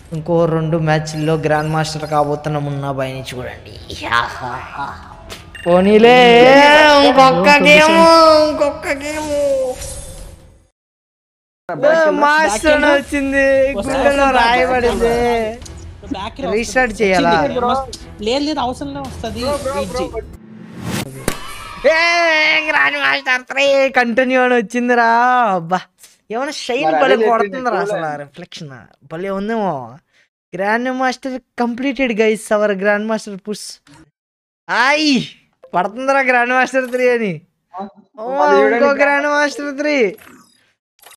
ఇంకో రెండు మ్యాచ్ల్లో గ్రాండ్ మాస్టర్ కాబోతున్న మున్నాబాయి నుంచి చూడండి పోనీలే ఇంకొక గేమ్ ఇంకొక గేమ్ మాస్టర్ అని వచ్చింది గుళ్ళలో రాయబడింది బ్యాక్ రీస్టార్ట్ చేయాలా లేదు లేదు అవసరం లేదు వస్తుంది వెయిట్ చేయి గ్రాండ్ మాస్టర్ త్రీ కంటిన్యూ అని వచ్చిందిరా అబ్బా ఏమైనా షైన్ భలే కొడుతుందిరా అసలు రిఫ్లెక్షన్ భలే ఉందేమో grand master completed guys our grand master push ఆయ్ పడుతుందిరా గ్రాండ్ మాస్టర్ త్రీ అని ఓ, ఇంకో గ్రాండ్ మాస్టర్ త్రీ